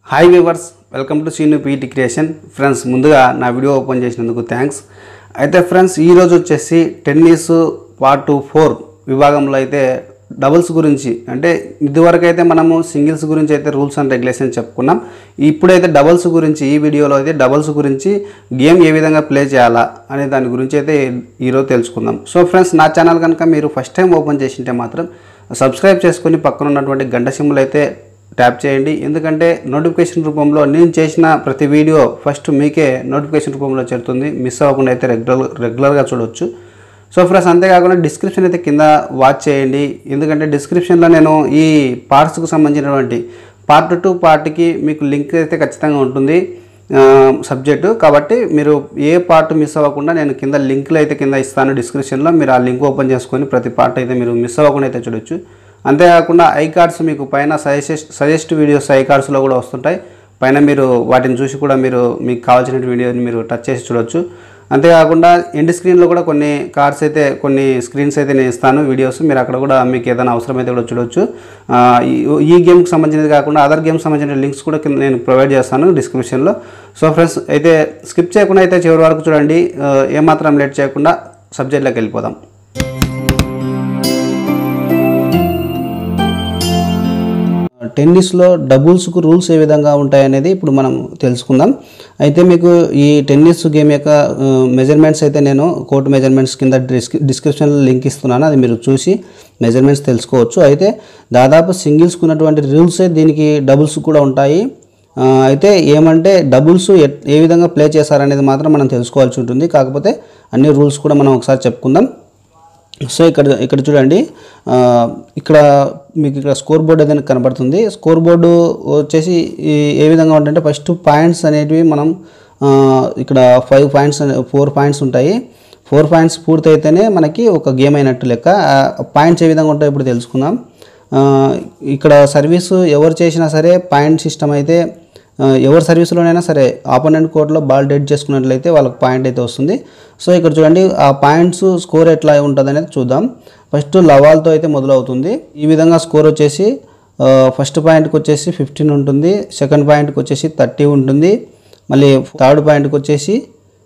hi viewers welcome to Seenu PT creation friends ముందుగా నా video open చేసినందుకు థ్యాంక్స్ అయితే ఫ్రెండ్స్ ఈరోజు వచ్చేసి టెన్నిస్ పార్ట్ ఫోర్ విభాగంలో అయితే డబుల్స్ గురించి అంటే ఇదివరకు అయితే మనము సింగిల్స్ గురించి అయితే రూల్స్ అండ్ రెగ్యులేషన్ చెప్పుకున్నాం ఇప్పుడైతే డబుల్స్ గురించి ఈ వీడియోలో అయితే డబుల్స్ గురించి గేమ్ ఏ విధంగా ప్లే చేయాలా అనే దాని గురించి అయితే ఈరోజు తెలుసుకుందాం సో ఫ్రెండ్స్ నా ఛానల్ కనుక మీరు ఫస్ట్ టైం ఓపెన్ చేసింటే మాత్రం సబ్స్క్రైబ్ చేసుకొని పక్కన ఉన్నటువంటి గంట సింబల్ అయితే ట్యాప్ చేయండి ఎందుకంటే నోటిఫికేషన్ రూపంలో నేను చేసిన ప్రతి వీడియో ఫస్ట్ మీకే నోటిఫికేషన్ రూపంలో చేరుతుంది మిస్ అవ్వకుండా అయితే రెగ్యులర్ రెగ్యులర్గా చూడవచ్చు సో ఫ్రెండ్స్ అంతేకాకుండా డిస్క్రిప్షన్ అయితే కింద వాచ్ చేయండి ఎందుకంటే డిస్క్రిప్షన్లో నేను ఈ పార్ట్స్కు సంబంధించినటువంటి పార్ట్ టు పార్ట్కి మీకు లింక్ అయితే ఖచ్చితంగా ఉంటుంది సబ్జెక్టు కాబట్టి మీరు ఏ పార్ట్ మిస్ అవ్వకుండా నేను కింద లింక్లు అయితే కింద ఇస్తాను డిస్క్రిప్షన్లో మీరు ఆ లింక్ ఓపెన్ చేసుకొని ప్రతి పార్ట్ అయితే మీరు మిస్ అవ్వకుండా అయితే చూడొచ్చు అంతేకాకుండా ఐ కార్డ్స్ మీకు పైన సజెస్ట్ సజెస్ట్ వీడియోస్ ఐ కార్డ్స్లో కూడా వస్తుంటాయి పైన మీరు వాటిని చూసి కూడా మీరు మీకు కావాల్సిన వీడియోని మీరు టచ్ చేసి చూడొచ్చు అంతేకాకుండా ఎండ్ స్క్రీన్లో కూడా కొన్ని కార్డ్స్ అయితే కొన్ని స్క్రీన్స్ అయితే నేను ఇస్తాను వీడియోస్ మీరు అక్కడ కూడా మీకు ఏదైనా అవసరమైతే కూడా చూడొచ్చు ఆ, ఈ- ఈ గేమ్కి సంబంధించినది కాకుండా అదర్ గేమ్స్ సంబంధించిన లింక్స్ కూడా కింద నేను ప్రొవైడ్ చేస్తాను డిస్క్రిప్షన్లో సో ఫ్రెండ్స్ అయితే స్కిప్ చేయకుండా అయితే చివరి వరకు చూడండి ఆ, ఏమాత్రం లేట్ చేయకుండా సబ్జెక్ట్లోకి వెళ్ళిపోదాం టెన్నిస్లో డబుల్స్కు రూల్స్ ఏ విధంగా ఉంటాయనేది ఇప్పుడు మనం తెలుసుకుందాం అయితే మీకు ఈ టెన్నిస్ గేమ్ యొక్క మెజర్మెంట్స్ అయితే నేను కోర్టు మెజర్మెంట్స్ కింద డిస్క్రి డిస్క్రిప్షన్లో లింక్ ఇస్తున్నాను అది మీరు చూసి మెజర్మెంట్స్ తెలుసుకోవచ్చు అయితే దాదాపు సింగిల్స్కి ఉన్నటువంటి రూల్సే దీనికి డబుల్స్ కూడా ఉంటాయి ఆ, అయితే ఏమంటే డబుల్స్ ఎట్- ఏ విధంగా ప్లే చేస్తారనేది మాత్రం మనం తెలుసుకోవాల్సి ఉంటుంది కాకపోతే అన్ని రూల్స్ కూడా మనం ఒకసారి చెప్పుకుందాం సో ఇక్కడ ఇక్కడ చూడండి ఆ, ఇక్కడ మీకు ఇక్కడ స్కోర్ బోర్డ్ ఏదైనా కనబడుతుంది స్కోర్ బోర్డు వచ్చేసి ఈ- ఏ విధంగా ఉంటుందంటే ఫస్ట్ పాయింట్స్ అనేటివి మనం ఆ, ఇక్కడ ఫైవ్ పాయింట్స్ ఫోర్ పాయింట్స్ ఉంటాయి ఫోర్ పాయింట్స్ పూర్తయితేనే మనకి ఒక గేమ్ అయినట్టు లెక్క పాయింట్స్ ఏ విధంగా ఉంటాయో ఇప్పుడు తెలుసుకుందాం ఆ, ఇక్కడ సర్వీస్ ఎవరు చేసినా సరే పాయింట్ సిస్టమ్ అయితే ఆ, ఎవరి సర్వీస్లోనైనా సరే ఆపోనెంట్ కోర్టులో బాల్ డెడ్ చేసుకున్నట్లయితే వాళ్ళకి పాయింట్ అయితే వస్తుంది సో ఇక్కడ చూడండి ఆ పాయింట్స్ స్కోర్ ఎట్లా ఉంటుంది అనేది చూద్దాం ఫస్ట్ లవాల్తో అయితే మొదలవుతుంది ఈ విధంగా స్కోర్ వచ్చేసి ఆ, ఫస్ట్ పాయింట్కి వచ్చేసి ఫిఫ్టీన్ ఉంటుంది సెకండ్ పాయింట్కి వచ్చేసి థర్టీ ఉంటుంది మళ్ళీ థర్డ్ పాయింట్కి వచ్చేసి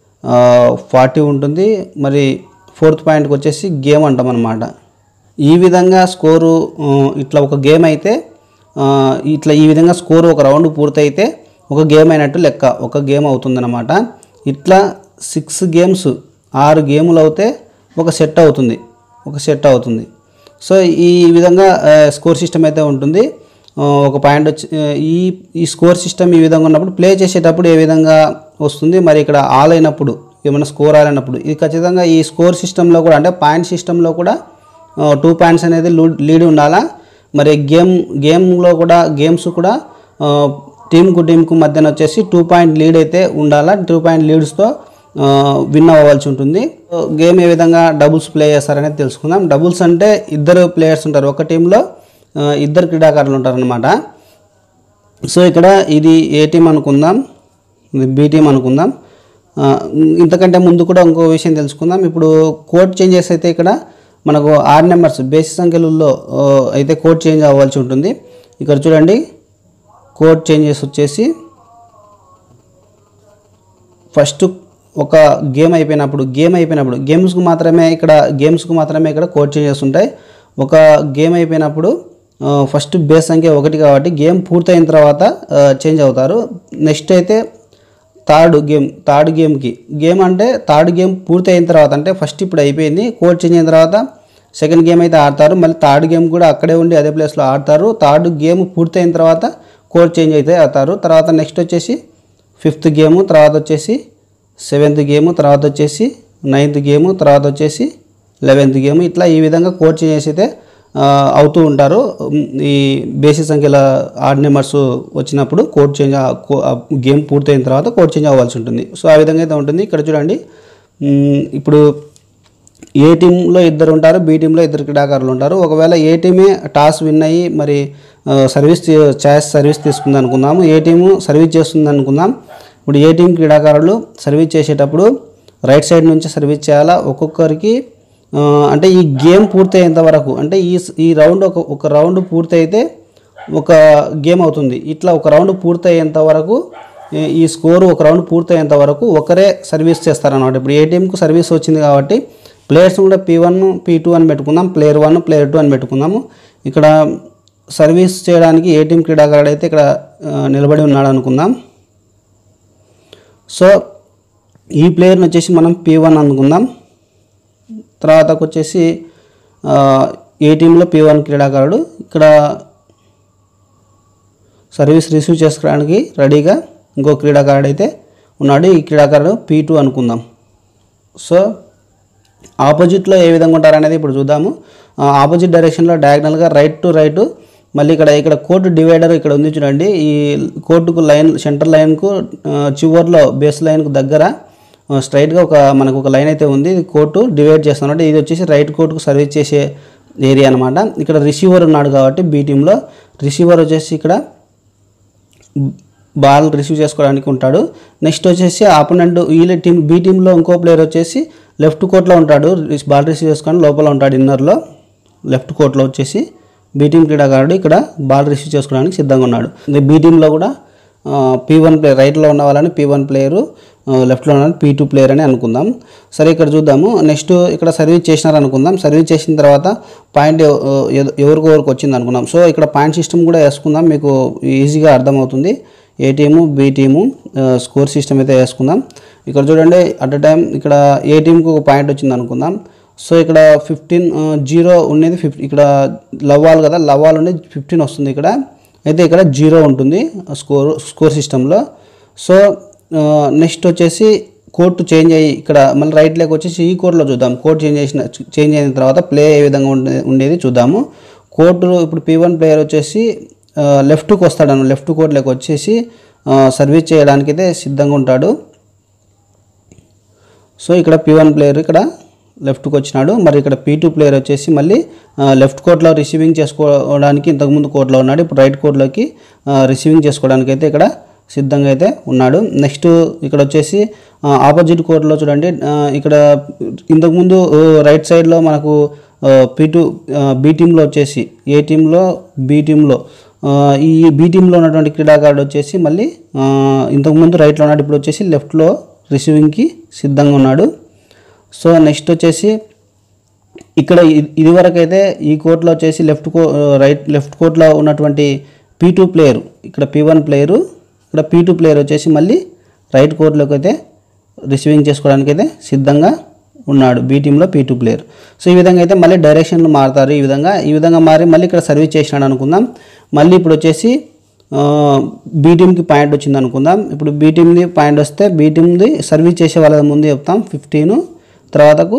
ఫార్టీ ఉంటుంది మరి ఫోర్త్ పాయింట్కి వచ్చేసి గేమ్ అంటాం అనమాట ఈ విధంగా స్కోరు ఆ, ఇట్లా ఒక గేమ్ అయితే ఆ, ఇట్లా ఈ విధంగా స్కోర్ ఒక రౌండ్ పూర్తయితే ఒక గేమ్ అయినట్టు లెక్క ఒక గేమ్ అవుతుందన్నమాట ఇట్లా సిక్స్ గేమ్స్ ఆరు గేములు అవుతే ఒక సెట్ అవుతుంది ఒక సెట్ అవుతుంది సో ఈ విధంగా ఆ, స్కోర్ సిస్టమ్ అయితే ఉంటుంది ఆ, ఒక పాయింట్ వచ్చి ఆ, ఈ ఈ స్కోర్ సిస్టమ్ ఈ విధంగా ఉన్నప్పుడు ప్లే చేసేటప్పుడు ఏ విధంగా వస్తుంది మరి ఇక్కడ ఆల్ అయినప్పుడు ఏమైనా స్కోర్ ఆల్ అయినప్పుడు ఇది ఖచ్చితంగా ఈ స్కోర్ సిస్టంలో కూడా అంటే పాయింట్ సిస్టంలో కూడా టూ పాయింట్స్ అనేది లూ- లీడ్ ఉండాలా మరి గేమ్ గేమ్లో కూడా గేమ్స్ కూడా ఆ, టీంకు టీంకు మధ్యన వచ్చేసి టూ పాయింట్ లీడ్ అయితే ఉండాలా టూ పాయింట్ లీడ్స్తో విన్ అవ్వాల్సి ఉంటుంది సో గేమ్ ఏ విధంగా డబుల్స్ ప్లే చేస్తారనేది తెలుసుకుందాం డబుల్స్ అంటే ఇద్దరు ప్లేయర్స్ ఉంటారు ఒక టీంలో ఆ, ఇద్దరు క్రీడాకారులు ఉంటారనమాట సో ఇక్కడ ఇది ఏ టీం అనుకుందాం ఇది బి టీం అనుకుందాం ఆ, ఇంతకంటే ముందు కూడా ఇంకో విషయం తెలుసుకుందాం ఇప్పుడు కోడ్ చేంజెస్ అయితే ఇక్కడ మనకు ఆరు నెంబర్స్ బేసి సంఖ్యలలో ఆ, అయితే కోడ్ చేంజ్ అవ్వాల్సి ఉంటుంది ఇక్కడ చూడండి కోడ్ చేంజెస్ వచ్చేసి ఫస్ట్ ఒక గేమ్ అయిపోయినప్పుడు గేమ్ అయిపోయినప్పుడు గేమ్స్కు మాత్రమే ఇక్కడ గేమ్స్కు మాత్రమే ఇక్కడ కోడ్ చేంజెస్ ఉంటాయి ఒక గేమ్ అయిపోయినప్పుడు ఆ, ఫస్ట్ బేస్ సంఖ్య ఒకటి కాబట్టి గేమ్ పూర్తయిన తర్వాత ఆ, చేంజ్ అవుతారు నెక్స్ట్ అయితే థర్డ్ గేమ్ థర్డ్ గేమ్కి గేమ్ అంటే థర్డ్ గేమ్ పూర్తి అయిన తర్వాత అంటే ఫస్ట్ ఇప్పుడు అయిపోయింది కోడ్ చేంజ్ అయిన తర్వాత సెకండ్ గేమ్ అయితే ఆడతారు మళ్ళీ థర్డ్ గేమ్ కూడా అక్కడే ఉండి అదే ప్లేస్లో ఆడతారు థర్డ్ గేమ్ పూర్తి అయిన తర్వాత కోడ్ చేంజ్ అయితే ఆడతారు తర్వాత నెక్స్ట్ వచ్చేసి ఫిఫ్త్ గేము తర్వాత వచ్చేసి సెవెంత్ గేము తర్వాత వచ్చేసి నైన్త్ గేము తర్వాత వచ్చేసి లెవెన్త్ గేమ్ ఇట్లా ఈ విధంగా కోడ్ చేంజ్ చేసి అయితే ఆ, అవుతూ ఉంటారు ఉమ్, ఈ బేసిక్ సంఖ్యల ఆడ్ నెంబర్స్ వచ్చినప్పుడు కోడ్ చేంజ్ ఆ కో- ఆ గేమ్ పూర్తయిన తర్వాత కోడ్ చేంజ్ అవ్వాల్సి ఉంటుంది సో ఆ విధంగా అయితే ఉంటుంది ఇక్కడ చూడండి ఉమ్, ఇప్పుడు ఏ టీంలో ఇద్దరు ఉంటారు బి టీంలో ఇద్దరు క్రీడాకారులు ఉంటారు ఒకవేళ ఏ టీమే టాస్ విన్ అయ్యి మరి ఆ, సర్వీస్ తీ- ఛాయిస్ సర్వీస్ తీసుకుంది అనుకుందాము ఏ టీము సర్వీస్ చేస్తుంది అనుకుందాం ఇప్పుడు ఏ టీం క్రీడాకారులు సర్వీస్ చేసేటప్పుడు రైట్ సైడ్ నుంచి సర్వీస్ చేయాలా ఒక్కొక్కరికి ఆ, అంటే ఈ గేమ్ పూర్తయ్యేంత వరకు అంటే ఈ ఈ రౌండ్ ఒక ఒక రౌండ్ పూర్తయితే ఒక గేమ్ అవుతుంది ఇట్లా ఒక రౌండ్ పూర్తయ్యేంత వరకు ఈ- ఈ స్కోర్ ఒక రౌండ్ పూర్తయ్యేంత వరకు ఒకరే సర్వీస్ చేస్తారన్నమాట ఇప్పుడు ఏ టీంకు సర్వీస్ వచ్చింది కాబట్టి ప్లేయర్స్ కూడా పీ వన్ పీ టూ అని పెట్టుకుందాం ప్లేయర్ వన్ ప్లేయర్ టూ అని పెట్టుకుందాము ఇక్కడ సర్వీస్ చేయడానికి ఏ టీం క్రీడాకారుడు అయితే ఇక్కడ ఆ, నిలబడి ఉన్నాడు అనుకుందాం సో ఈ ప్లేయర్ని వచ్చేసి మనం పీ వన్ అనుకుందాం తర్వాతకు వచ్చేసి ఆ, ఏ టీంలో పీ వన్ క్రీడాకారుడు ఇక్కడ సర్వీస్ రిసీవ్ చేసుకోవడానికి రెడీగా ఇంకో క్రీడాకారుడు అయితే ఉన్నాడు ఈ క్రీడాకారుడు పీ టూ అనుకుందాం సో ఆపోజిట్లో ఏ విధంగా ఉంటారు అనేది ఇప్పుడు చూద్దాము ఆ, ఆపోజిట్ డైరెక్షన్లో డయాగ్నల్గా రైట్ టు రైట్ మళ్ళీ ఇక్కడ ఇక్కడ కోర్టు డివైడర్ ఇక్కడ ఉంది చూడండి ఈ కోర్టుకు లైన్ సెంటర్ లైన్కు ఆ, చివర్లో బేస్ లైన్కు దగ్గర ఆ, స్ట్రైట్గా ఒక మనకు ఒక లైన్ అయితే ఉంది ఇది కోర్టు డివైడ్ చేస్తున్నట్టు ఇది వచ్చేసి రైట్ కోర్టుకు సర్వీస్ చేసే ఏరియా అనమాట ఇక్కడ రిసీవర్ ఉన్నాడు కాబట్టి బీ టీంలో రిసీవర్ వచ్చేసి ఇక్కడ బాల్ రిసీవ్ చేసుకోవడానికి ఉంటాడు నెక్స్ట్ వచ్చేసి ఆపోనెంట్ వీళ్ళ టీం బీ టీంలో ఇంకో ప్లేయర్ వచ్చేసి లెఫ్ట్ కోర్ట్లో ఉంటాడు రిస్- బాల్ రిసీవ్ చేసుకొని లోపల ఉంటాడు ఇన్నర్లో లెఫ్ట్ కోర్ట్లో వచ్చేసి బీ టీం క్రీడాకారుడు ఇక్కడ బాల్ రిసీవ్ చేసుకోవడానికి సిద్ధంగా ఉన్నాడు ఇది బీ టీంలో కూడా పీ వన్ ప్లేయర్ రైట్లో ఉన్న వాళ్ళని పీ వన్ ప్లేయరు లెఫ్ట్లో ఉన్న పీ టూ ప్లేయర్ అని అనుకుందాం సరే ఇక్కడ చూద్దాము నెక్స్ట్ ఇక్కడ సర్వీస్ చేసినారు అనుకుందాం సర్వీస్ చేసిన తర్వాత పాయింట్ ఎవరికి ఎవరికి వచ్చింది అనుకుందాం సో ఇక్కడ పాయింట్ సిస్టమ్ కూడా వేసుకుందాం మీకు ఈజీగా అర్థమవుతుంది A team B team score system అయితే వేసుకుందాం ఇక్కడ చూడండి అట్ అ టైం ఇక్కడ ఏ టీంకి ఒక పాయింట్ వచ్చింది అనుకుందాం సో ఇక్కడ ఫిఫ్టీన్ జీరో ఉండేది ఫిఫ్టీ ఇక్కడ లవ్వాల్ కదా లవ్వాల్ ఉండేది ఫిఫ్టీన్ వస్తుంది ఇక్కడ అయితే ఇక్కడ జీరో ఉంటుంది స్కోర్ స్కోర్ సిస్టంలో సో నెక్స్ట్ వచ్చేసి కోర్టు చేంజ్ అయ్యి ఇక్కడ మళ్ళీ రైట్ లెక్క వచ్చేసి ఈ కోర్టులో చూద్దాం కోర్టు చేంజ్ చేసిన చేంజ్ అయిన తర్వాత ప్లే ఏ విధంగా ఉండే ఉండేది చూద్దాము కోర్టు ఇప్పుడు పీ వన్ ప్లేయర్ వచ్చేసి లెఫ్ట్కి వస్తాడు అన్న లెఫ్ట్ కోర్టులోకి వచ్చేసి ఆ, సర్వీస్ చేయడానికి అయితే సిద్ధంగా ఉంటాడు సో ఇక్కడ పీ వన్ ప్లేయర్ ఇక్కడ లెఫ్ట్కి వచ్చినాడు మరి ఇక్కడ పీ టూ ప్లేయర్ వచ్చేసి మళ్ళీ ఆ, లెఫ్ట్ కోర్ట్లో రిసీవింగ్ చేసుకోవడానికి ఇంతకుముందు కోర్ట్లో ఉన్నాడు ఇప్పుడు రైట్ కోర్ట్లోకి ఆ, రిసీవింగ్ చేసుకోవడానికి అయితే ఇక్కడ సిద్ధంగా అయితే ఉన్నాడు నెక్స్ట్ ఇక్కడ వచ్చేసి ఆ, ఆపోజిట్ కోర్ట్లో చూడండి ఆ, ఇక్కడ ఇంతకుముందు ఆ, రైట్ సైడ్లో మనకు పీ టూ బీ టీంలో వచ్చేసి ఏ టీంలో బీ టీంలో ఆ, ఈ బీ టీంలో ఉన్నటువంటి క్రీడాకారుడు వచ్చేసి మళ్ళీ ఆ, ఇంతకుముందు రైట్లో ఉన్నాడు ఇప్పుడు వచ్చేసి లెఫ్ట్లో రిసీవింగ్కి సిద్ధంగా ఉన్నాడు సో నెక్స్ట్ వచ్చేసి ఇక్కడ ఇ- ఇదివరకు అయితే ఈ కోర్ట్లో వచ్చేసి లెఫ్ట్ కో రైట్ లెఫ్ట్ కోర్ట్లో ఉన్నటువంటి పీ టూ ప్లేయర్ ఇక్కడ పీ వన్ ప్లేయరు ఇక్కడ పీ టూ ప్లేయర్ వచ్చేసి మళ్ళీ రైట్ కోర్ట్లోకి అయితే రిసీవింగ్ చేసుకోవడానికి అయితే సిద్ధంగా ఉన్నాడు బీ టీంలో పీ టూ ప్లేయర్ సో ఈ విధంగా అయితే మళ్ళీ డైరెక్షన్లు మారుతారు ఈ విధంగా ఈ విధంగా మారి మళ్ళీ ఇక్కడ సర్వీస్ చేసినాడు అనుకుందాం మళ్ళీ ఇప్పుడు వచ్చేసి బీ టీమ్కి పాయింట్ వచ్చింది అనుకుందాం ఇప్పుడు బీ టీమ్ది పాయింట్ వస్తే బీ టీమ్ది సర్వీస్ చేసే వాళ్ళ ముందు చెప్తాం ఫిఫ్టీను తర్వాతకు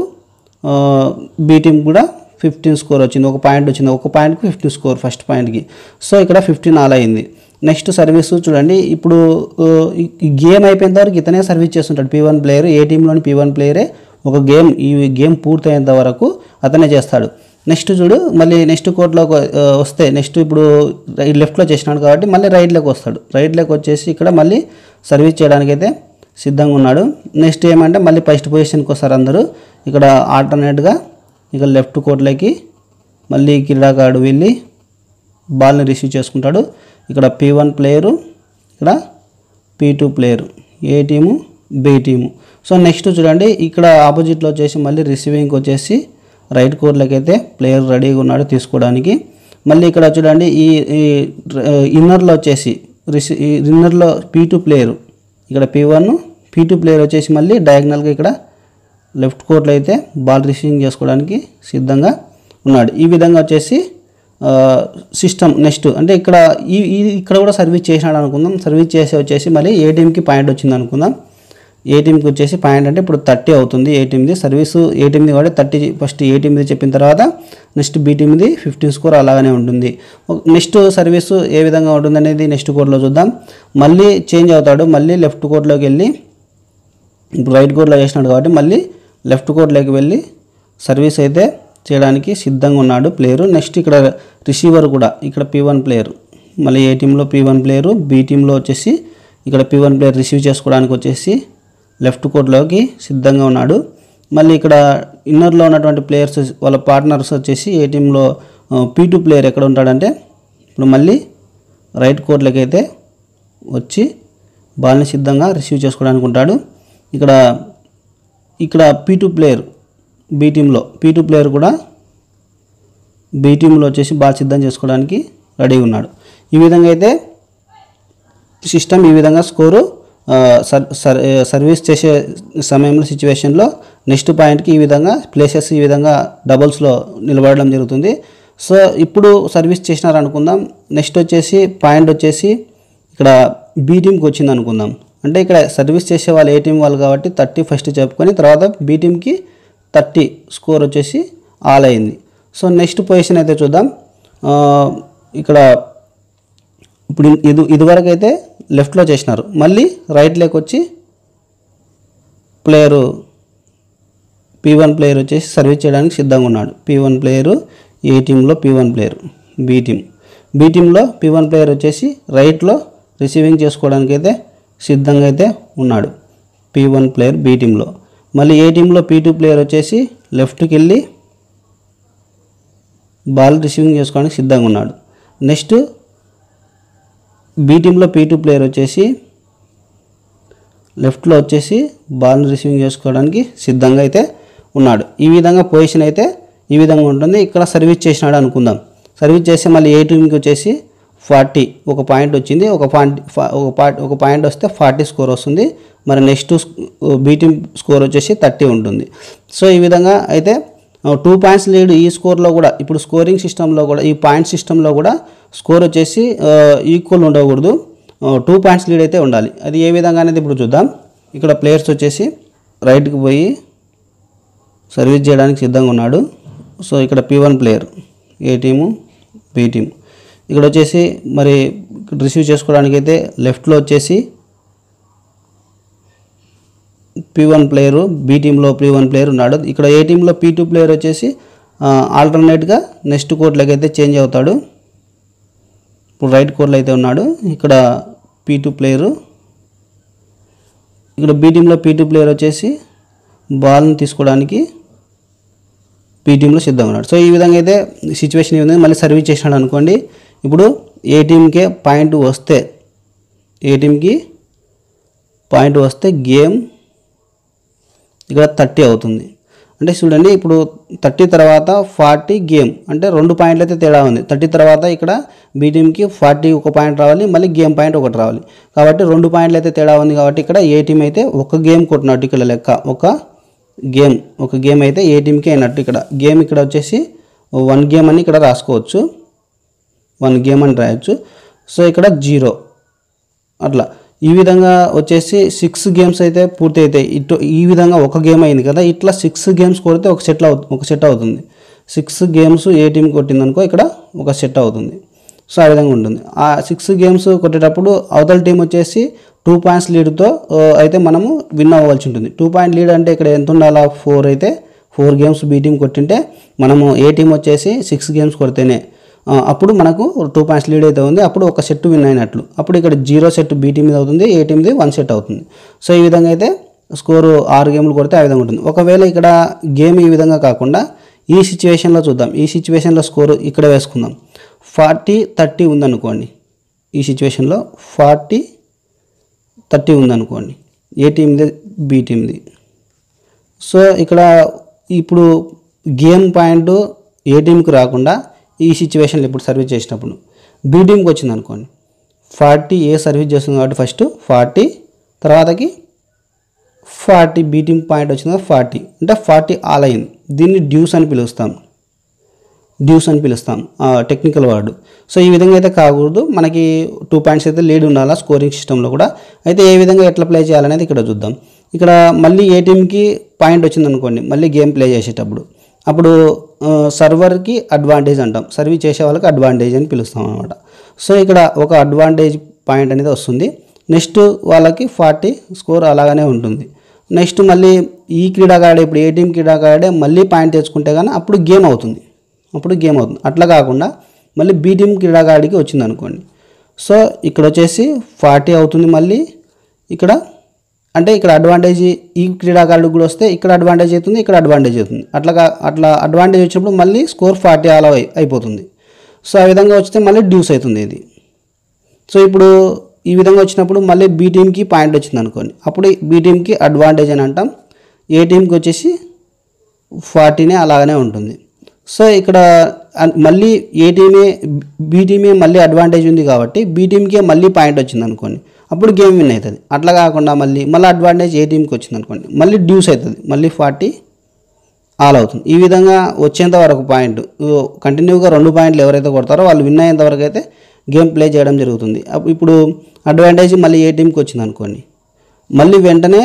బీ టీమ్ కూడా ఫిఫ్టీన్ స్కోర్ వచ్చింది ఒక పాయింట్ వచ్చింది ఒక పాయింట్కి ఫిఫ్టీన్ స్కోర్ ఫస్ట్ పాయింట్కి సో ఇక్కడ ఫిఫ్టీన్ ఆల్ అయింది నెక్స్ట్ సర్వీస్ చూడండి ఇప్పుడు ఆ, ఈ- ఈ గేమ్ అయిపోయేంత వరకు ఇతనే సర్వీస్ చేస్తుంటాడు పీ వన్ ప్లేయర్ ఏ టీంలోని పీ వన్ ప్లేయరే ఒక గేమ్ ఈ గేమ్ పూర్తయ్యేంత వరకు అతనే చేస్తాడు నెక్స్ట్ చూడు మళ్ళీ నెక్స్ట్ కోర్టులోకి వస్తే నెక్స్ట్ ఇప్పుడు రైట్ లెఫ్ట్లో చేసినాడు కాబట్టి మళ్ళీ రైట్లోకి వస్తాడు రైట్లోకి వచ్చేసి ఇక్కడ మళ్ళీ సర్వీస్ చేయడానికి అయితే సిద్ధంగా ఉన్నాడు నెక్స్ట్ ఏమంటే మళ్ళీ ఫస్ట్ పొజిషన్కి వస్తారు అందరూ ఇక్కడ ఆల్టర్నేట్గా ఇక లెఫ్ట్ కోర్టులోకి మళ్ళీ క్రీడాకారుడు వెళ్ళి బాల్ని రిసీవ్ చేసుకుంటాడు ఇక్కడ పీ వన్ ప్లేయరు ఇక్కడ P two player A team B team so next చూడండి ఇక్కడ ఆపోజిట్లో వచ్చేసి మళ్ళీ రిసీవింగ్కి వచ్చేసి రైట్ కోర్ట్లోకి అయితే ప్లేయర్ రెడీగా ఉన్నాడు తీసుకోవడానికి మళ్ళీ ఇక్కడ చూడండి ఈ ఈ ఇన్నర్లో వచ్చేసి రిసీ ఈ ఇన్నర్లో పీ టూ ప్లేయరు ఇక్కడ P one P two player వచ్చేసి మళ్ళీ డయాగ్నల్గా ఇక్కడ లెఫ్ట్ కోర్ట్లో అయితే బాల్ రిసీవింగ్ చేసుకోవడానికి సిద్ధంగా ఉన్నాడు ఈ విధంగా వచ్చేసి సిస్టమ్ నెక్స్ట్ అంటే ఇక్కడ ఈ ఈ- ఇక్కడ కూడా సర్వీస్ చేసినాడు అనుకుందాం సర్వీస్ చేసి వచ్చేసి మళ్ళీ ఏ టీంకి పాయింట్ వచ్చింది అనుకుందాం ఏ టీంకి వచ్చేసి పాయింట్ అంటే ఇప్పుడు థర్టీ అవుతుంది ఏ టీమ్ది సర్వీసు ఏ టీమ్ది కాబట్టి థర్టీ ఫస్ట్ ఏ టీమ్ది చెప్పిన తర్వాత నెక్స్ట్ బి టీమ్ది ఫిఫ్టీన్ స్కోర్ అలాగనే ఉంటుంది నెక్స్ట్ సర్వీసు ఏ విధంగా ఉంటుంది అనేది నెక్స్ట్ కోర్ట్లో చూద్దాం మళ్ళీ చేంజ్ అవుతాడు మళ్ళీ లెఫ్ట్ కోర్ట్లోకి వెళ్ళి ఇప్పుడు రైట్ కోర్ట్లో చేసినాడు కాబట్టి మళ్ళీ లెఫ్ట్ కోర్ట్లోకి వెళ్ళి సర్వీస్ అయితే చేయడానికి సిద్ధంగా ఉన్నాడు ప్లేయరు నెక్స్ట్ ఇక్కడ రిసీవర్ కూడా ఇక్కడ పీ వన్ ప్లేయర్ మళ్ళీ ఏ టీంలో పీ వన్ ప్లేయరు బి టీంలో వచ్చేసి ఇక్కడ పీ వన్ ప్లేయర్ రిసీవ్ చేసుకోవడానికి వచ్చేసి లెఫ్ట్ కోర్ట్లోకి సిద్ధంగా ఉన్నాడు మళ్ళీ ఇక్కడ ఇన్నర్లో ఉన్నటువంటి ప్లేయర్స్ వాళ్ళ పార్ట్నర్స్ వచ్చేసి ఏ టీంలో పీ టూ ప్లేయర్ ఎక్కడ ఉంటాడంటే ఇప్పుడు మళ్ళీ రైట్ కోర్ట్లోకి అయితే వచ్చి బాల్ని సిద్ధంగా రిసీవ్ చేసుకోవడానికి ఉంటాడు ఇక్కడ ఇక్కడ పీ టూ ప్లేయర్ బీ టీంలో పీ టూ ప్లేయర్ కూడా బీ టీంలో వచ్చేసి బాల్ సిద్ధం చేసుకోవడానికి రెడీ ఉన్నాడు ఈ విధంగా అయితే సిస్టమ్ ఈ విధంగా స్కోరు ఆ, సర్ సర్ ఏ, సర్వీస్ చేసే సమయంలో సిచ్యువేషన్లో నెక్స్ట్ పాయింట్కి ఈ విధంగా ప్లేసెస్ ఈ విధంగా డబుల్స్లో నిలబడడం జరుగుతుంది సో ఇప్పుడు సర్వీస్ చేసినారు అనుకుందాం నెక్స్ట్ వచ్చేసి పాయింట్ వచ్చేసి ఇక్కడ బీ టీంకి వచ్చింది అనుకుందాం అంటే ఇక్కడ సర్వీస్ చేసే వాళ్ళు ఏ టీం వాళ్ళు కాబట్టి థర్టీ ఫస్ట్ చెప్పుకొని తర్వాత బీ టీంకి థర్టీ స్కోర్ వచ్చేసి ఆల్ అయింది సో నెక్స్ట్ పొజిషన్ అయితే చూద్దాం ఆ, ఇక్కడ ఇప్పుడు ఇది ఇదివరకు అయితే లెఫ్ట్లో చేసినారు మళ్ళీ రైట్ లేక్ వచ్చి ప్లేయరు పీ వన్ ప్లేయర్ వచ్చేసి సర్వీస్ చేయడానికి సిద్ధంగా ఉన్నాడు పీ వన్ ప్లేయరు ఏ టీంలో P one player B team B టీంలో పీ వన్ ప్లేయర్ వచ్చేసి రైట్లో రిసీవింగ్ చేసుకోవడానికి అయితే సిద్ధంగా అయితే ఉన్నాడు పీ వన్ ప్లేయర్ బీ టీంలో మళ్ళీ ఏ టీంలో పీ టూ ప్లేయర్ వచ్చేసి లెఫ్ట్కి వెళ్ళి బాల్ రిసీవింగ్ చేసుకోవడానికి సిద్ధంగా ఉన్నాడు నెక్స్ట్ బీ టీంలో పీ టూ ప్లేయర్ వచ్చేసి లెఫ్ట్లో వచ్చేసి బాల్ రిసీవింగ్ చేసుకోవడానికి సిద్ధంగా అయితే ఉన్నాడు ఈ విధంగా పొజిషన్ అయితే ఈ విధంగా ఉంటుంది ఇక్కడ సర్వీస్ చేసినాడు అనుకుందాం సర్వీస్ చేస్తే మళ్ళీ ఏ టీంకి వచ్చేసి ఫార్టీ ఒక పాయింట్ వచ్చింది ఒక పాయింట్ ఒక పాయింట్ ఒక పాయింట్ వస్తే ఫార్టీ స్కోర్ వస్తుంది మరి నెక్స్ట్ బీ టీం స్కోర్ వచ్చేసి థర్టీ ఉంటుంది సో ఈ విధంగా అయితే టూ పాయింట్స్ లీడ్ ఈ స్కోర్లో కూడా ఇప్పుడు స్కోరింగ్ సిస్టంలో కూడా ఈ పాయింట్ సిస్టంలో కూడా స్కోర్ వచ్చేసి ఈక్వల్ ఉండకూడదు టూ పాయింట్స్ లీడ్ అయితే ఉండాలి అది ఏ విధంగా అనేది ఇప్పుడు చూద్దాం ఇక్కడ ప్లేయర్స్ వచ్చేసి రైట్కి పోయి సర్వీస్ చేయడానికి సిద్ధంగా ఉన్నాడు సో ఇక్కడ P one player A team B team ఇక్కడ వచ్చేసి మరి రిసీవ్ చేసుకోవడానికి అయితే లెఫ్ట్లో వచ్చేసి పీ వన్ ప్లేయరు బి టీంలో పీ వన్ ప్లేయర్ ఉన్నాడు ఇక్కడ ఏ టీంలో పీ టూ ప్లేయర్ వచ్చేసి ఆల్టర్నేట్గా నెక్స్ట్ కోర్ట్లోకి అయితే చేంజ్ అవుతాడు ఇప్పుడు రైట్ కోర్ట్లో అయితే ఉన్నాడు ఇక్కడ పీ టూ ప్లేయరు ఇక్కడ బీ టీంలో పీ టూ ప్లేయర్ వచ్చేసి బాల్ని తీసుకోవడానికి పీ టీంలో సిద్ధంగా ఉన్నాడు సో ఈ విధంగా అయితే సిచ్యువేషన్ ఈ విధంగా మళ్ళీ సర్వీస్ చేసినాడు అనుకోండి ఇప్పుడు ఏ టీంకే పాయింట్ వస్తే ఏ టీంకి పాయింట్ వస్తే గేమ్ ఇక్కడ థర్టీ అవుతుంది అంటే చూడండి ఇప్పుడు థర్టీ తర్వాత ఫార్టీ గేమ్ అంటే రెండు పాయింట్లు అయితే తేడా ఉంది థర్టీ తర్వాత ఇక్కడ బీ టీంకి ఫార్టీ ఒక పాయింట్ రావాలి మళ్ళీ గేమ్ పాయింట్ ఒకటి రావాలి కాబట్టి రెండు పాయింట్లు అయితే తేడా ఉంది కాబట్టి ఇక్కడ ఏ టీం అయితే ఒక గేమ్ కొట్టినట్టు ఇక్కడ లెక్క ఒక గేమ్ ఒక గేమ్ అయితే ఏ టీంకి అయినట్టు ఇక్కడ గేమ్ ఇక్కడ వచ్చేసి వన్ గేమ్ అని ఇక్కడ రాసుకోవచ్చు వన్ గేమ్ అని రాయొచ్చు సో ఇక్కడ జీరో అట్లా ఈ విధంగా వచ్చేసి సిక్స్ గేమ్స్ అయితే పూర్తి అవుతాయి ఇటు ఈ విధంగా ఒక గేమ్ అయింది కదా ఇట్లా సిక్స్ గేమ్స్ కొడితే ఒక సెట్ అవు ఒక సెట్ అవుతుంది సిక్స్ గేమ్స్ ఏ టీం కొట్టిందనుకో ఇక్కడ ఒక సెట్ అవుతుంది సో ఆ విధంగా ఉంటుంది ఆ సిక్స్ గేమ్స్ కొట్టేటప్పుడు అవతల టీం వచ్చేసి టూ పాయింట్స్ లీడ్తో అయితే మనము విన్ అవ్వాల్సి ఉంటుంది టూ పాయింట్ లీడ్ అంటే ఇక్కడ ఎంత ఉండాలా ఫోర్ అయితే ఫోర్ గేమ్స్ బీ టీం కొట్టింటే మనము ఏ టీం వచ్చేసి సిక్స్ గేమ్స్ కొడితేనే ఆ, అప్పుడు మనకు టూ పాయింట్స్ లీడ్ అయితే ఉంది అప్పుడు ఒక సెట్ విన్ అయినట్లు అప్పుడు ఇక్కడ జీరో సెట్ బీ టీం మీద అవుతుంది ఏ టీంది వన్ సెట్ అవుతుంది సో ఈ విధంగా అయితే స్కోరు ఆరు గేమ్లు కొడితే ఆ విధంగా ఉంటుంది ఒకవేళ ఇక్కడ గేమ్ ఈ విధంగా కాకుండా ఈ సిచ్యువేషన్లో చూద్దాం ఈ సిచ్యువేషన్లో స్కోరు ఇక్కడ వేసుకుందాం ఫార్టీ థర్టీ ఉందనుకోండి ఈ సిచ్యువేషన్లో ఫార్టీ థర్టీ ఉందనుకోండి ఏ టీంది బి టీంది సో ఇక్కడ ఇప్పుడు గేమ్ పాయింట్ ఏ టీంకి రాకుండా ఈ సిచ్యువేషన్లో ఇప్పుడు సర్వీస్ చేసినప్పుడు బి టీంకి వచ్చింది అనుకోండి ఫార్టీ ఏ సర్వీస్ చేస్తుంది కాబట్టి ఫస్ట్ ఫార్టీ తర్వాతకి ఫార్టీ బి టీం పాయింట్ వచ్చింది ఫార్టీ అంటే ఫార్టీ ఆల్ అయింది దీన్ని డ్యూస్ అని పిలుస్తాం డ్యూస్ అని పిలుస్తాం టెక్నికల్ వర్డ్ సో ఈ విధంగా అయితే కాకూడదు మనకి టూ పాయింట్స్ అయితే లీడ్ ఉండాలా స్కోరింగ్ సిస్టంలో కూడా అయితే ఏ విధంగా ఎట్లా ప్లే చేయాలనేది ఇక్కడ చూద్దాం ఇక్కడ మళ్ళీ ఏ టీంకి పాయింట్ వచ్చింది అనుకోండి మళ్ళీ గేమ్ ప్లే చేసేటప్పుడు అప్పుడు సర్వర్కి అడ్వాంటేజ్ అంటాం సర్వీస్ చేసే వాళ్ళకి అడ్వాంటేజ్ అని పిలుస్తాం అనమాట సో ఇక్కడ ఒక అడ్వాంటేజ్ పాయింట్ అనేది వస్తుంది నెక్స్ట్ వాళ్ళకి ఫార్టీ స్కోర్ అలాగనే ఉంటుంది నెక్స్ట్ మళ్ళీ ఈ క్రీడాకారుడు ఇప్పుడు ఏ టీం క్రీడాకారుడే మళ్ళీ పాయింట్ తెచ్చుకుంటే కానీ అప్పుడు గేమ్ అవుతుంది అప్పుడు గేమ్ అవుతుంది అట్లా కాకుండా మళ్ళీ బీ టీం క్రీడాకారుడికి వచ్చింది అనుకోండి సో ఇక్కడ వచ్చేసి ఫార్టీ అవుతుంది మళ్ళీ ఇక్కడ అంటే ఇక్కడ అడ్వాంటేజ్ ఈ క్రీడాకారుడికి కూడా వస్తే ఇక్కడ అడ్వాంటేజ్ అవుతుంది ఇక్కడ అడ్వాంటేజ్ అవుతుంది అట్లా కా- అట్లా అడ్వాంటేజ్ వచ్చినప్పుడు మళ్ళీ స్కోర్ ఫార్టీ అలా అయి- అయిపోతుంది సో ఆ విధంగా వస్తే మళ్ళీ డ్యూస్ అవుతుంది ఇది సో ఇప్పుడు ఈ విధంగా వచ్చినప్పుడు మళ్ళీ బీ టీంకి పాయింట్ వచ్చింది అనుకోండి అప్పుడు బీ టీంకి అడ్వాంటేజ్ అని అంటాం ఏ టీంకి వచ్చేసి ఫార్టీనే అలాగనే ఉంటుంది సో ఇక్కడ అన్- మళ్ళీ ఏ టీమే బీ టీమే మళ్ళీ అడ్వాంటేజ్ ఉంది కాబట్టి బీ టీంకే మళ్ళీ పాయింట్ వచ్చింది అనుకోండి అప్పుడు గేమ్ విన్ అవుతుంది అట్లా కాకుండా మళ్ళీ మళ్ళీ అడ్వాంటేజ్ ఏ టీంకి వచ్చింది అనుకోండి మళ్ళీ డ్యూస్ అవుతుంది మళ్ళీ ఫార్టీ ఆల్ అవుతుంది ఈ విధంగా వచ్చేంత వరకు పాయింట్ కంటిన్యూగా రెండు పాయింట్లు ఎవరైతే కొడతారో వాళ్ళు విన్ అయ్యేంత వరకు అయితే గేమ్ ప్లే చేయడం జరుగుతుంది అప్- ఇప్పుడు అడ్వాంటేజ్ మళ్ళీ ఏ టీంకి వచ్చింది అనుకోండి మళ్ళీ వెంటనే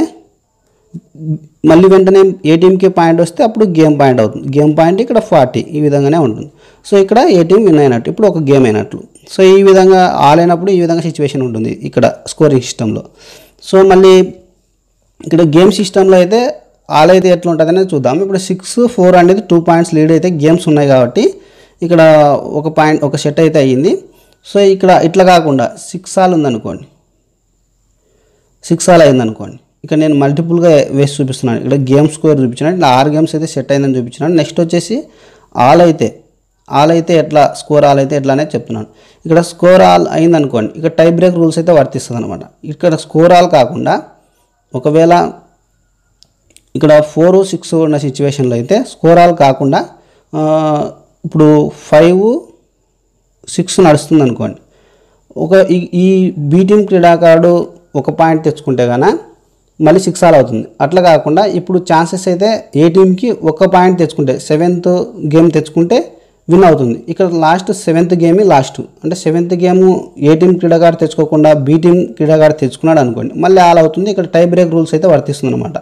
మళ్ళీ వెంటనే ఏ టీంకి పాయింట్ వస్తే అప్పుడు గేమ్ పాయింట్ అవుతుంది గేమ్ పాయింట్ ఇక్కడ ఫార్టీ ఈ విధంగానే ఉంటుంది సో ఇక్కడ ఏ టీం విన్ అయినట్టు ఇప్పుడు ఒక గేమ్ అయినట్లు సో ఈ విధంగా ఆల్ అయినప్పుడు ఈ విధంగా సిచ్యువేషన్ ఉంటుంది ఇక్కడ స్కోరింగ్ సిస్టంలో సో మళ్ళీ ఇక్కడ గేమ్ సిస్టంలో అయితే ఆల్ అయితే ఎట్లా ఉంటుంది అనేది చూద్దాం ఇప్పుడు సిక్స్ ఫోర్ అనేది టూ పాయింట్స్ లీడ్ అయితే గేమ్స్ ఉన్నాయి కాబట్టి ఇక్కడ ఒక పాయింట్ ఒక సెట్ అయితే అయ్యింది సో ఇక్కడ ఇట్లా కాకుండా సిక్స్ ఆల్ ఉందనుకోండి సిక్స్ ఆల్ అయింది అనుకోండి ఇక్కడ నేను మల్టిపుల్గా వేసి చూపిస్తున్నాను ఇక్కడ గేమ్ స్కోర్ చూపించినాను ఇట్లా ఆరు గేమ్స్ అయితే సెట్ అయిందని చూపించినాను నెక్స్ట్ వచ్చేసి ఆల్ అయితే ఆల్ అయితే ఎట్లా స్కోర్ ఆల్ అయితే ఎట్లా అనేది చెప్తున్నాను ఇక్కడ స్కోర్ ఆల్ అయింది అనుకోండి ఇక్కడ టై బ్రేక్ రూల్స్ అయితే వర్తిస్తుంది అనమాట ఇక్కడ స్కోర్ ఆల్ కాకుండా ఒకవేళ ఇక్కడ ఫోర్ సిక్స్ ఉన్న సిచ్యువేషన్లో అయితే స్కోర్ ఆల్ కాకుండా ఆ, ఇప్పుడు ఫైవ్ సిక్స్ నడుస్తుంది అనుకోండి ఒక ఈ ఈ బీటీం క్రీడాకారుడు ఒక పాయింట్ తెచ్చుకుంటే గాన మళ్ళీ సిక్స్ ఆల్ అవుతుంది అట్లా కాకుండా ఇప్పుడు ఛాన్సెస్ అయితే ఏ టీంకి ఒక పాయింట్ తెచ్చుకుంటే సెవెంత్ గేమ్ తెచ్చుకుంటే విన్ అవుతుంది ఇక్కడ లాస్ట్ సెవెంత్ గేమ్ లాస్ట్ అంటే సెవెంత్ గేమ్ ఏ టీం క్రీడాకారు తెచ్చుకోకుండా బీ టీం క్రీడాకారు తెచ్చుకున్నాడు అనుకోండి మళ్ళీ ఆల్ అవుతుంది ఇక్కడ టై బ్రేక్ రూల్స్ అయితే వర్తిస్తుంది అనమాట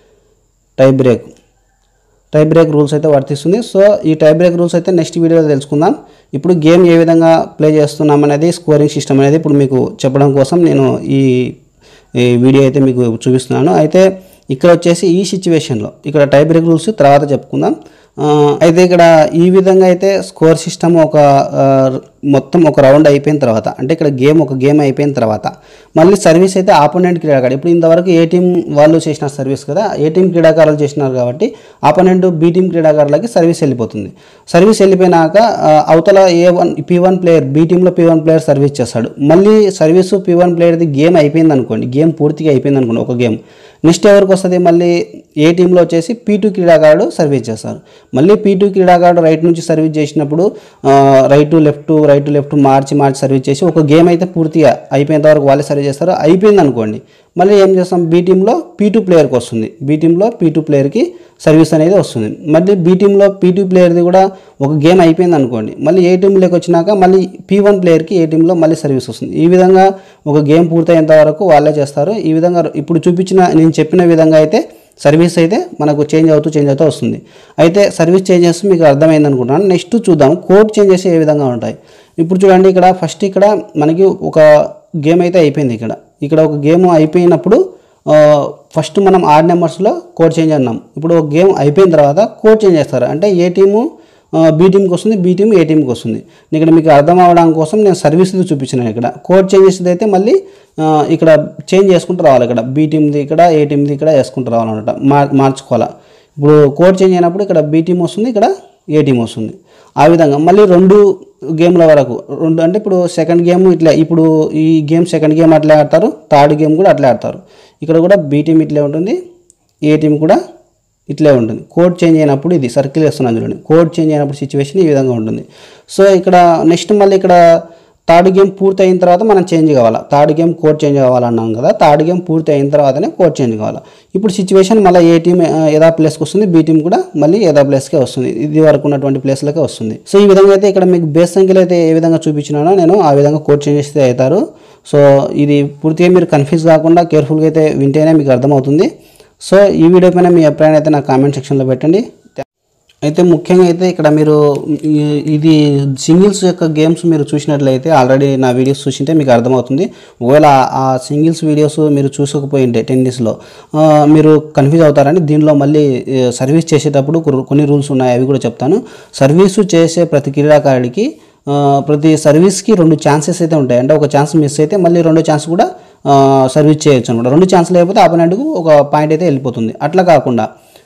tie break tie break rules అయితే వర్తిస్తుంది సో ఈ టై బ్రేక్ రూల్స్ అయితే నెక్స్ట్ వీడియోలో తెలుసుకుందాం ఇప్పుడు గేమ్ ఏ విధంగా ప్లే చేస్తున్నాం అనేది స్కోరింగ్ సిస్టమ్ అనేది ఇప్పుడు మీకు చెప్పడం కోసం నేను ఈ ఈ వీడియో అయితే మీకు చూపిస్తున్నాను అయితే ఇక్కడ వచ్చేసి ఈ సిచ్యువేషన్లో ఇక్కడ టై బ్రేక్ రూల్స్ తర్వాత చెప్పుకుందాం ఆ, అయితే ఇక్కడ ఈ విధంగా అయితే స్కోర్ సిస్టమ్ ఒక ఆ, మొత్తం ఒక రౌండ్ అయిపోయిన తర్వాత అంటే ఇక్కడ గేమ్ ఒక గేమ్ అయిపోయిన తర్వాత మళ్ళీ సర్వీస్ అయితే ఆపోనెంట్ క్రీడాకారుడు ఇప్పుడు ఇంతవరకు ఏ టీం వాళ్ళు చేసిన సర్వీస్ కదా ఏ టీం క్రీడాకారులు చేసినారు కాబట్టి ఆపోనెంట్ బి టీం క్రీడాకారులకి సర్వీస్ వెళ్ళిపోతుంది సర్వీస్ వెళ్ళిపోయినాక ఆ, అవతల A one P one player B టీంలో పీ వన్ ప్లేయర్ సర్వీస్ చేస్తాడు మళ్ళీ సర్వీస్ పీ వన్ ప్లేయర్ది గేమ్ అయిపోయింది అనుకోండి గేమ్ పూర్తిగా అయిపోయింది అనుకోండి ఒక గేమ్ నెక్స్ట్ ఎవరికి వస్తుంది మళ్ళీ ఏ టీంలో వచ్చేసి పీ టూ క్రీడాకారుడు సర్వీస్ చేస్తారు మళ్ళీ పీ టూ క్రీడాకారుడు రైట్ నుంచి సర్వీస్ చేసినప్పుడు రైట్ లెఫ్ట్ రైట్ లెఫ్ట్ మార్చి మార్చి సర్వీస్ చేసి ఒక గేమ్ అయితే పూర్తిగా అయిపోయేంత వరకు వాళ్ళే సర్వీస్ చేస్తారు అయిపోయింది అనుకోండి మళ్ళీ ఏం చేస్తాం బీ టీంలో పీ టూ ప్లేయర్కి వస్తుంది బీ టీంలో పీ టూ ప్లేయర్కి సర్వీస్ అనేది వస్తుంది మళ్ళీ బీ టీంలో పీ టూ ప్లేయర్ది కూడా ఒక గేమ్ అయిపోయింది అనుకోండి మళ్ళీ ఏ టీంలోకి వచ్చినాక మళ్ళీ పీ వన్ ప్లేయర్కి ఏ టీంలో మళ్ళీ సర్వీస్ వస్తుంది ఈ విధంగా ఒక గేమ్ పూర్తయ్యేంత వరకు వాళ్ళే చేస్తారు ఈ విధంగా ఇప్పుడు చూపించిన నేను చెప్పిన విధంగా అయితే సర్వీస్ అయితే మనకు చేంజ్ అవుతూ చేంజ్ అవుతూ వస్తుంది అయితే సర్వీస్ చేంజెస్ మీకు అర్థమైంది అనుకుంటున్నాను నెక్స్ట్ చూద్దాం కోడ్ చేంజెస్ ఏ విధంగా ఉంటాయి ఇప్పుడు చూడండి ఇక్కడ ఫస్ట్ ఇక్కడ మనకి ఒక గేమ్ అయితే అయిపోయింది ఇక్కడ ఇక్కడ ఒక గేమ్ అయిపోయినప్పుడు ఆ, ఫస్ట్ మనం ఆడ్ నెంబర్స్లో కోడ్ చేంజ్ అన్నాం ఇప్పుడు ఒక గేమ్ అయిపోయిన తర్వాత కోడ్ చేంజ్ చేస్తారు అంటే ఏ టీము బీ టీంకి వస్తుంది బీ టీం ఏ టీంకి వస్తుంది ఇక్కడ మీకు అర్థం అవడం కోసం నేను సర్వీస్ది చూపించినాను ఇక్కడ కోడ్ చేంజ్ చేసేది అయితే మళ్ళీ ఆ, ఇక్కడ చేంజ్ చేసుకుంటూ రావాలి ఇక్కడ బీ టీంది ఇక్కడ ఏ టీంది ఇక్కడ వేసుకుంటూ రావాలన్నమాట మార్ మార్చుకోవాలా ఇప్పుడు కోడ్ చేంజ్ అయినప్పుడు ఇక్కడ బీ టీం వస్తుంది ఇక్కడ ఏ టీం వస్తుంది ఆ విధంగా మళ్ళీ రెండు గేమ్ల వరకు రెండు అంటే ఇప్పుడు సెకండ్ గేమ్ ఇట్లా ఇప్పుడు ఈ గేమ్ సెకండ్ గేమ్ అట్లే ఆడతారు థర్డ్ గేమ్ కూడా అట్లే ఆడతారు ఇక్కడ కూడా బీ టీం ఇట్లే ఉంటుంది ఏ టీం కూడా ఇట్లే ఉంటుంది కోడ్ చేంజ్ అయినప్పుడు ఇది సర్కిల్ వేస్తున్నాను చూడండి కోడ్ చేంజ్ అయినప్పుడు సిచ్యువేషన్ ఈ విధంగా ఉంటుంది సో ఇక్కడ నెక్స్ట్ మళ్ళీ ఇక్కడ థర్డ్ గేమ్ పూర్తి అయిన తర్వాత మనం చేంజ్ కావాలా థర్డ్ గేమ్ కోడ్ చేంజ్ కావాలన్నాం కదా థర్డ్ గేమ్ పూర్తి అయిన తర్వాతనే కోడ్ చేంజ్ కావాలా ఇప్పుడు సిచ్యువేషన్ మళ్ళీ ఏ టీం ఏదా ప్లేస్కి వస్తుంది బీ టీం కూడా మళ్ళీ ఏదా ప్లేస్కే వస్తుంది ఇది వరకు ఉన్నటువంటి ప్లేస్లకే వస్తుంది సో ఈ విధంగా అయితే ఇక్కడ మీకు బేస్ సంఖ్యలో అయితే ఏ విధంగా చూపించినానో నేను ఆ విధంగా కోడ్ చేంజ్ చేస్తే అవుతారు సో ఇది పూర్తిగా మీరు కన్ఫ్యూజ్ కాకుండా కేర్ఫుల్గా అయితే వింటేనే మీకు అర్థమవుతుంది సో ఈ వీడియో పైన మీ అభిప్రాయం అయితే నా కామెంట్ సెక్షన్లో పెట్టండి అయితే ముఖ్యంగా అయితే ఇక్కడ మీరు ఈ- ఇది సింగిల్స్ యొక్క గేమ్స్ మీరు చూసినట్లయితే ఆల్రెడీ నా వీడియోస్ చూసింటే మీకు అర్థమవుతుంది ఒకవేళ ఆ- ఆ సింగిల్స్ వీడియోస్ మీరు చూసకపోయింటే టెన్నిస్లో మీరు కన్ఫ్యూజ్ అవుతారని దీనిలో మళ్ళీ ఏ, సర్వీస్ చేసేటప్పుడు కొ- కొన్ని రూల్స్ ఉన్నాయి అవి కూడా చెప్తాను సర్వీసు చేసే ప్రతి క్రీడాకారుడికి ఆ, ప్రతి సర్వీస్కి రెండు ఛాన్సెస్ అయితే ఉంటాయి అంటే ఒక ఛాన్స్ మిస్ అయితే మళ్ళీ రెండో ఛాన్స్ కూడా ఆ, సర్వీస్ చేయొచ్చు అనమాట రెండు ఛాన్స్ లేకపోతే ఆపోనెంట్కు ఒక పాయింట్ అయితే వెళ్ళిపోతుంది అట్లా కాకుండా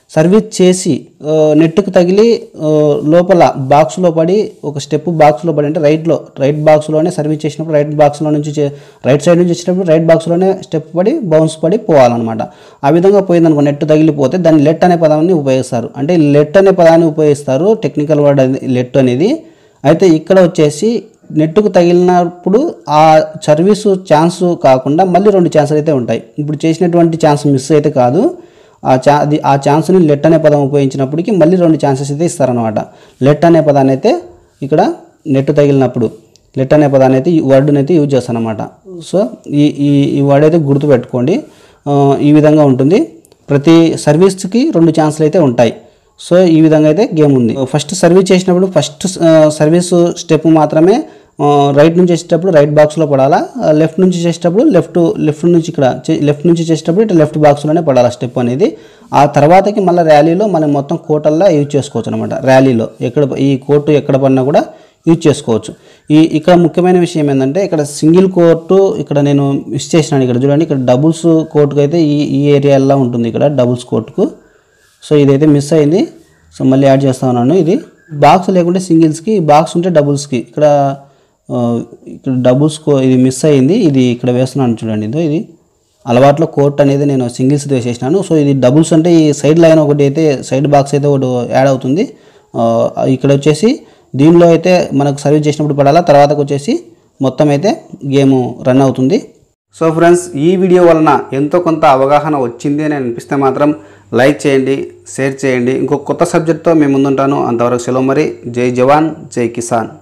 సర్వీస్ చేసి ఆ, నెట్కి తగిలి ఆ, లోపల బాక్స్లో పడి ఒక స్టెప్ బాక్స్లో పడి అంటే రైట్లో రైట్ బాక్స్లోనే సర్వీస్ చేసినప్పుడు రైట్ బాక్స్లో నుంచి చే- రైట్ సైడ్ నుంచి వచ్చేటప్పుడు రైట్ బాక్స్లోనే స్టెప్ పడి బౌన్స్ పడి పోవాలన్నమాట ఆ విధంగా పోయిందనుకో నెట్ తగిలిపోతే దాన్ని లెట్ అనే పదాన్ని ఉపయోగిస్తారు అంటే లెట్ అనే పదాన్ని ఉపయోగిస్తారు టెక్నికల్ వర్డ్ అది లెట్ అనేది అయితే ఇక్కడ వచ్చేసి నెట్కు తగిలినప్పుడు ఆ సర్వీసు ఛాన్స్ కాకుండా మళ్ళీ రెండు ఛాన్సులు అయితే ఉంటాయి ఇప్పుడు చేసినటువంటి ఛాన్స్ మిస్ అయితే కాదు ఆ ఛా అది ఆ ఛాన్స్ని లెట్ అనే పదం ఉపయోగించినప్పటికీ మళ్ళీ రెండు ఛాన్సెస్ అయితే ఇస్తారనమాట లెట్ అనే పదాన్ని అయితే ఇక్కడ నెట్ తగిలినప్పుడు లెట్ అనే పదాన్ని అయితే ఈ వర్డ్ని అయితే యూజ్ చేస్తానమాట సో ఈ ఈ ఈ వర్డ్ అయితే గుర్తుపెట్టుకోండి ఆ, ఈ విధంగా ఉంటుంది ప్రతి సర్వీస్కి రెండు ఛాన్సులు అయితే ఉంటాయి సో ఈ విధంగా అయితే గేమ్ ఉంది ఫస్ట్ సర్వీస్ చేసినప్పుడు ఫస్ట్ సర్వీస్ స్టెప్ మాత్రమే రైట్ నుంచి చేసేటప్పుడు రైట్ బాక్స్లో పడాలా లెఫ్ట్ నుంచి చేసేటప్పుడు లెఫ్ట్ లెఫ్ట్ నుంచి ఇక్కడ లెఫ్ట్ నుంచి చేసేటప్పుడు ఇట్లా లెఫ్ట్ బాక్స్లోనే పడాలా స్టెప్ అనేది ఆ తర్వాతకి మళ్ళీ ర్యాలీలో మనం మొత్తం కోటల్లా యూజ్ చేసుకోవచ్చు అనమాట ర్యాలీలో ఎక్కడ ఈ కోర్టు ఎక్కడ పడినా కూడా యూజ్ చేసుకోవచ్చు ఈ ఇక్కడ ముఖ్యమైన విషయం ఏంటంటే ఇక్కడ సింగిల్ కోర్టు ఇక్కడ నేను మిస్ చేసినాను ఇక్కడ చూడండి ఇక్కడ డబుల్స్ కోర్టుకు అయితే ఈ ఈ ఏరియాలో ఉంటుంది ఇక్కడ డబుల్స్ కోర్టుకు సో ఇదైతే మిస్ అయింది సో మళ్ళీ యాడ్ చేస్తా ఉన్నాను ఇది బాక్స్ లేకుంటే సింగిల్స్కి బాక్స్ ఉంటే డబుల్స్కి ఇక్కడ ఆ, ఇక్కడ డబుల్స్ కో- ఇది మిస్ అయింది ఇది ఇక్కడ వేస్తున్నాను చూడండి ఇదో ఇది అలవాట్లో కోర్ట్ అనేది నేను సింగిల్స్ వేసేసినాను సో ఇది డబుల్స్ అంటే ఈ సైడ్ లైన్ ఒకటి అయితే సైడ్ బాక్స్ అయితే ఒకటి యాడ్ అవుతుంది ఆ, ఇక్కడ వచ్చేసి దీనిలో అయితే మనకు సర్వీస్ చేసినప్పుడు పడాలా తర్వాతకు వచ్చేసి మొత్తం అయితే గేమ్ రన్ అవుతుంది సో ఫ్రెండ్స్ ఈ వీడియో వలన ఎంతో కొంత అవగాహన వచ్చింది అని అనిపిస్తే మాత్రం లైక్ చేయండి షేర్ చేయండి ఇంకో కొత్త సబ్జెక్ట్తో మేము ముందుంటాను అంతవరకు సెలవు మరి జై జవాన్ జై కిసాన్